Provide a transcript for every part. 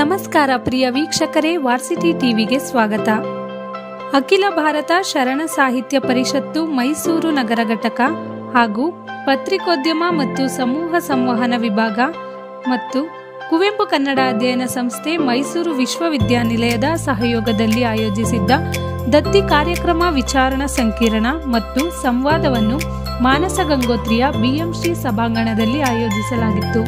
ನಮಸ್ಕಾರ ಪ್ರಿಯ ವೀಕ್ಷಕರೇ ವಾರ್ಸಿಟಿ ಟಿವಿಗೆ ಸ್ವಾಗತ ಅಖಿಲ ಭಾರತ ಶರಣ ಸಾಹಿತ್ಯ ಪರಿಷತ್ತು ಮೈಸೂರು ನಗರ ಘಟಕ ಹಾಗೂ ಪತ್ರಿಕೋದ್ಯಮ ಮತ್ತು ಸಮೂಹ ಸಂವಹನ ವಿಭಾಗ ಮತ್ತು ಕುವೆಂಪು ಕನ್ನಡ ಅಧ್ಯಯನ ಸಂಸ್ಥೆ ಮೈಸೂರು ವಿಶ್ವವಿದ್ಯಾನಿಲಯದ ಸಹಯೋಗದಲ್ಲಿ ಆಯೋಜಿಸಿದ್ದ ದತ್ತಿ ಕಾರ್ಯಕ್ರಮ ವಿಚಾರಣಾ ಸಂಕಿರಣ ಮತ್ತು ಸಂವಾದವನ್ನು ಮಾನಸ ಗಂಗೋತ್ರಿಯ ಬಿಎಂಶ್ರೀ ಸಭಾಂಗಣದಲ್ಲಿ ಆಯೋಜಿಸಲಾಗಿತ್ತು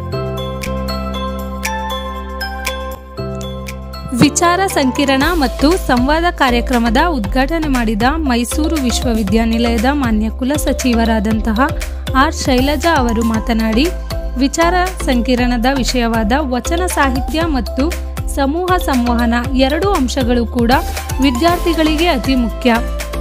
ವಿಚಾರ ಸಂಕಿರಣ ಮತ್ತು ಸಂವಾದ ಕಾರ್ಯಕ್ರಮದ ಉದ್ಘಾಟನೆ ಮಾಡಿದ ಮೈಸೂರು ವಿಶ್ವವಿದ್ಯಾನಿಲಯದ ಮಾನ್ಯ ಕುಲಸಚಿವರಾದಂತಹ ಆರ್ ಶೈಲಜಾ ಅವರು ಮಾತನಾಡಿ ವಿಚಾರ ಸಂಕಿರಣದ ವಿಷಯವಾದ ವಚನ ಸಾಹಿತ್ಯ ಮತ್ತು ಸಮೂಹ ಸಂವಹನ ಎರಡೂ ಅಂಶಗಳು ಕೂಡ ವಿದ್ಯಾರ್ಥಿಗಳಿಗೆ ಅತಿ ಮುಖ್ಯ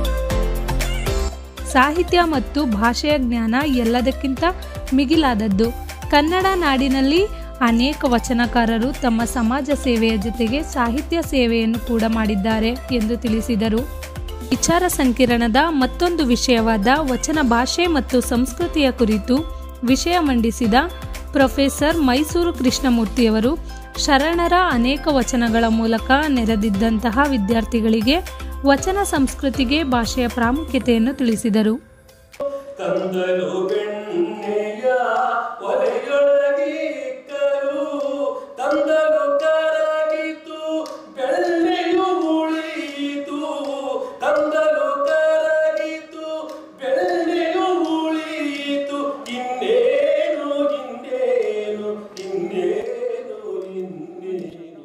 ಸಾಹಿತ್ಯ ಮತ್ತು ಭಾಷೆಯ ಜ್ಞಾನ ಎಲ್ಲದಕ್ಕಿಂತ ಮಿಗಿಲಾದದ್ದು ಕನ್ನಡ ನಾಡಿನಲ್ಲಿ ಅನೇಕ ವಚನಕಾರರು ತಮ್ಮ ಸಮಾಜ ಸೇವೆಯ ಜೊತೆಗೆ ಸಾಹಿತ್ಯ ಸೇವೆಯನ್ನು ಕೂಡ ಮಾಡಿದ್ದಾರೆ ಎಂದು ತಿಳಿಸಿದರು ವಿಚಾರ ಸಂಕಿರಣದ ಮತ್ತೊಂದು ವಿಷಯವಾದ ವಚನ ಭಾಷೆ ಮತ್ತು ಸಂಸ್ಕೃತಿಯ ಕುರಿತು ವಿಷಯ ಮಂಡಿಸಿದ ಪ್ರೊಫೆಸರ್ ಮೈಸೂರು ಕೃಷ್ಣಮೂರ್ತಿಯವರು ಶರಣರ ಅನೇಕ ವಚನಗಳ ಮೂಲಕ ನೆರೆದಿದ್ದಂತಹ ವಿದ್ಯಾರ್ಥಿಗಳಿಗೆ ವಚನ ಸಂಸ್ಕೃತಿಗೆ ಭಾಷೆಯ ಪ್ರಾಮುಖ್ಯತೆಯನ್ನು ತಿಳಿಸಿದರು ತಂದನು ಬೆಣ್ಣೆಯ ಒಲೆಯೊಳಗಿಕ್ಕರು ತಂದನು ಕರಗಿತು ಬೆಣ್ಣೆಯು ಉಳಿಯಿತು ತಂದನು ಕರಗಿತು ಬೆಣ್ಣೆಯು ಉಳಿಯಿತು ಇನ್ನೇನು ಇನ್ನೇನು ಇನ್ನೇನು ಇನ್ನೇನು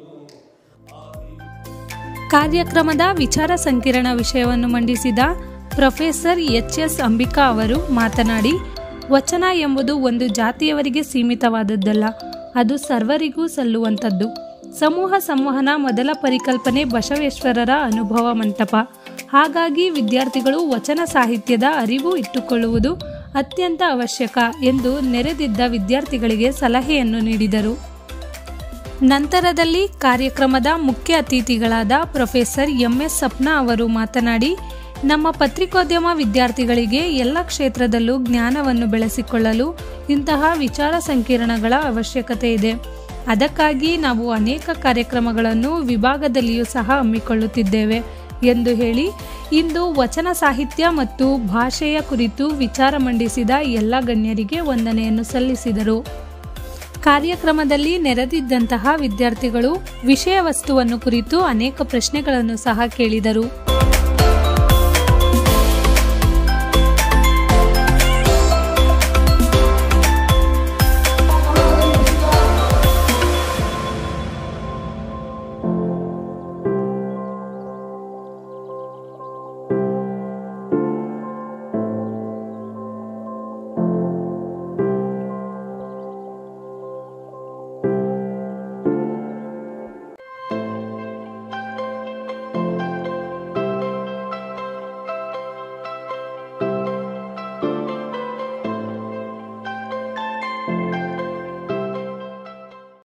ಕಾರ್ಯಕ್ರಮದ ವಿಚಾರ ಸಂಕಿರಣ ವಿಷಯವನ್ನು ಮಂಡಿಸಿದ ಪ್ರೊಫೆಸರ್ ಎಚ್ ಎಸ್ ಅಂಬಿಕಾ ಅವರು ಮಾತನಾಡಿ ವಚನ ಎಂಬುದು ಒಂದು ಜಾತಿಯವರಿಗೆ ಸೀಮಿತವಾದದ್ದಲ್ಲ ಅದು ಸರ್ವರಿಗೂ ಸಲ್ಲುವಂಥದ್ದು ಸಮೂಹ ಸಂವಹನ ಮೊದಲ ಪರಿಕಲ್ಪನೆ ಬಸವೇಶ್ವರರ ಅನುಭವ ಮಂಟಪ ಹಾಗಾಗಿ ವಿದ್ಯಾರ್ಥಿಗಳು ವಚನ ಸಾಹಿತ್ಯದ ಅರಿವು ಇಟ್ಟುಕೊಳ್ಳುವುದು ಅತ್ಯಂತ ಅವಶ್ಯಕ ಎಂದು ನೆರೆದಿದ್ದ ವಿದ್ಯಾರ್ಥಿಗಳಿಗೆ ಸಲಹೆಯನ್ನು ನೀಡಿದರು ನಂತರದಲ್ಲಿ ಕಾರ್ಯಕ್ರಮದ ಮುಖ್ಯ ಅತಿಥಿಗಳಾದ ಪ್ರೊಫೆಸರ್ ಎಂಎಸ್ ಸಪ್ನಾ ಅವರು ಮಾತನಾಡಿ ನಮ್ಮ ಪತ್ರಿಕೋದ್ಯಮ ವಿದ್ಯಾರ್ಥಿಗಳಿಗೆ ಎಲ್ಲ ಕ್ಷೇತ್ರದಲ್ಲೂ ಜ್ಞಾನವನ್ನು ಬೆಳೆಸಿಕೊಳ್ಳಲು ಇಂತಹ ವಿಚಾರ ಸಂಕಿರಣಗಳ ಅವಶ್ಯಕತೆ ಇದೆ ಅದಕ್ಕಾಗಿ ನಾವು ಅನೇಕ ಕಾರ್ಯಕ್ರಮಗಳನ್ನು ವಿಭಾಗದಲ್ಲಿಯೂ ಸಹ ಹಮ್ಮಿಕೊಳ್ಳುತ್ತಿದ್ದೇವೆ ಎಂದು ಹೇಳಿ ಇಂದು ವಚನ ಸಾಹಿತ್ಯ ಮತ್ತು ಭಾಷೆಯ ಕುರಿತು ವಿಚಾರ ಮಂಡಿಸಿದ ಎಲ್ಲ ಗಣ್ಯರಿಗೆ ವಂದನೆಯನ್ನು ಸಲ್ಲಿಸಿದರು ಕಾರ್ಯಕ್ರಮದಲ್ಲಿ ನೆರೆದಿದ್ದಂತಹ ವಿದ್ಯಾರ್ಥಿಗಳು ವಿಷಯ ವಸ್ತುವನ್ನು ಕುರಿತು ಅನೇಕ ಪ್ರಶ್ನೆಗಳನ್ನು ಸಹ ಕೇಳಿದರು